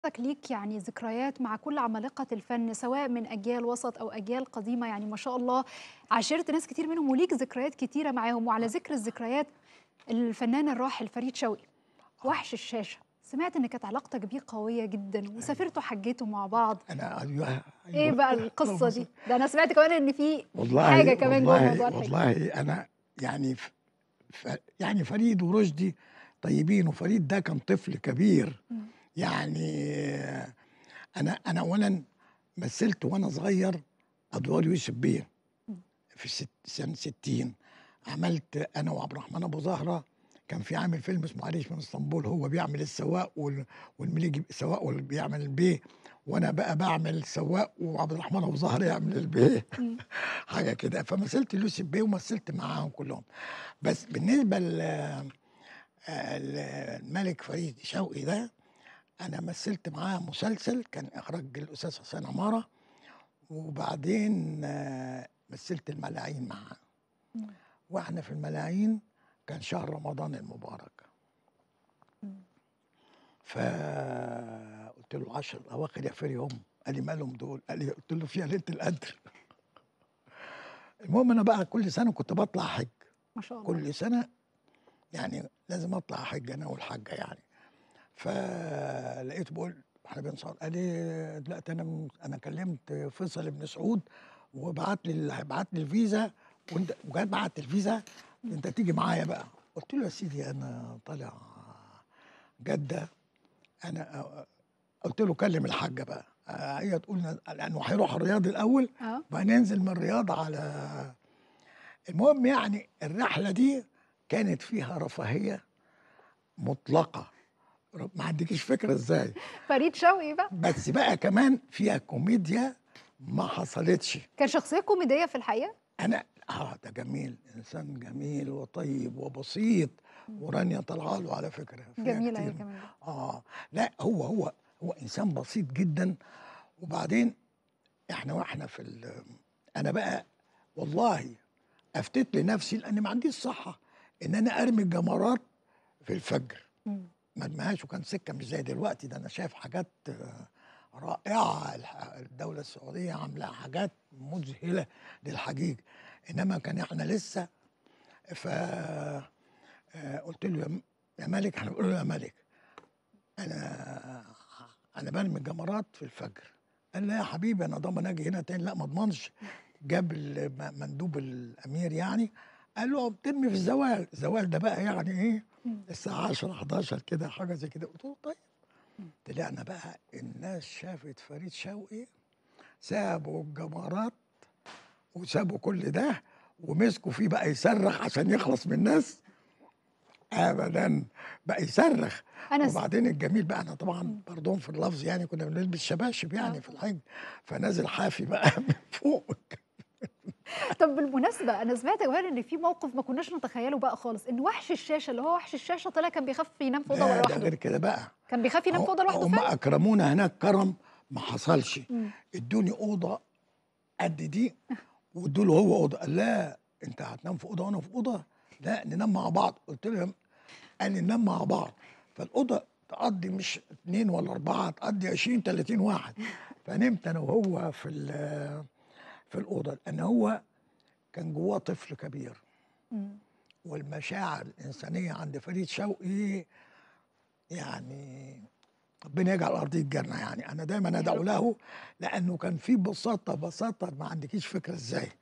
حضرتك ليك يعني ذكريات مع كل عمالقة الفن سواء من أجيال وسط أو أجيال قديمة يعني ما شاء الله عاشرت ناس كتير منهم وليك ذكريات كتيرة معاهم وعلى ذكر الذكريات الفنان الراحل فريد شوقي وحش الشاشة سمعت إن كانت علاقتك بيه قوية جدا وسافرتوا حجيتوا مع بعض انا ايوه إيه ايوه بقى القصة اللهم دي؟ صل- ده أنا سمعت كمان إن في والله حاجة كمان جوه والله موضوع الحج والله انا يعني ف... ف... يعني فريد ورشدي طيبين وفريد ده كان طفل كبير مم. يعني انا انا اولا مثلت وانا صغير ادوار يوسف بيه مم. في ست سنه 60 عملت انا وعبد الرحمن ابو زهره كان في عامل فيلم اسمه عريش من اسطنبول هو بيعمل السواق وال... والمليجي سواق واللي بيعمل البيه وانا بقى بعمل سواق وعبد الرحمن ابو زهره يعمل البيه مم. حاجه كده فمثلت يوسف بيه ومثلت معاهم كلهم بس بالنسبه ل الملك فريد شوقي ده انا مثلت معاه مسلسل كان اخراج الاستاذ حسين عماره وبعدين آه، مثلت الملاعين معاه مم. واحنا في الملاعين كان شهر رمضان المبارك مم. فقلت له العشر الاواخر يا فري هم قال لي مالهم دول قال لي قلت له فيها ليله القدر المهم انا بقى كل سنه كنت بطلع حج ما شاء الله كل سنه يعني لازم اطلع حج انا والحاجه يعني فلقيته بقول احنا بنصور قال لي دلوقتي انا من- انا كلمت فيصل بن سعود وبعت لي بعت لي الفيزا وانت وجات بعت الفيزا انت تيجي معايا بقى قلت له يا سيدي انا طالع جده انا قلت له كلم الحاجه بقى آه، هي تقول لانه هيروح الرياض الاول اه وهننزل من الرياض على المهم يعني الرحله دي كانت فيها رفاهيه مطلقه ما عندكيش فكره ازاي فريد شوقي بقى بس بقى كمان فيها كوميديا ما حصلتش كان شخصية كوميدية في الحقيقة انا اه ده جميل انسان جميل وطيب وبسيط ورانيا طالعه له على فكره فيها جميلة هي كتير. كمان اه لا هو هو هو انسان بسيط جدا وبعدين احنا واحنا في ال- انا بقى والله افتت لنفسي لان ما عنديش صحه ان انا ارمي الجمرات في الفجر مم. ما ارميهاش وكان سكه مش زي دلوقتي ده انا شايف حاجات آه، رائعه الح- الدوله السعوديه عامله حاجات مذهله للحجيج انما كان احنا لسه ف آه، قلت له يا م- يا ملك احنا بنقول له يا ملك انا انا برمي الجمرات في الفجر قال لا يا حبيبي انا ضامن اجي هنا تاني لا ما اضمنش جاب الم- مندوب الامير يعني قال له بترمي في الزوال الزوال ده بقى يعني ايه مم. الساعه 10 11 كده حاجه زي كده قلت له طيب طلعنا بقى الناس شافت فريد شوقي سابوا الجمرات وسابوا كل ده ومسكوا فيه بقى يصرخ عشان يخلص من الناس ابدا بقى يصرخ أنا س... وبعدين الجميل بقى انا طبعا برضهم في اللفظ يعني كنا بنلبس شباشب آه. يعني في الحج فنازل حافي بقى من فوق طب بالمناسبة أنا سمعت كمان إن في موقف ما كناش نتخيله بقى خالص إن وحش الشاشة اللي هو وحش الشاشة طلع كان بيخاف ينام في أوضة لا ده لوحده غير كده بقى كان بيخاف ينام في أوضة لوحده هم فعلا اكرمونا هناك كرم ما حصلش مم. ادوني اوضه قد دي وادوا له هو اوضه قال لا انت هتنام في اوضه وانا في اوضه لا ننام مع بعض قلت له قال لي ننام مع بعض فالاوضه تقضي مش اثنين ولا اربعه تقضي 20 30 واحد فنمت انا وهو في ال- في الاوضه لان هو كان جواه طفل كبير مم. والمشاعر الانسانيه عند فريد شوقي يعني ربنا يجعل ارضيه الجنه يعني انا دايما ادعو له لانه كان في بساطه بساطه ما عندكيش فكره ازاي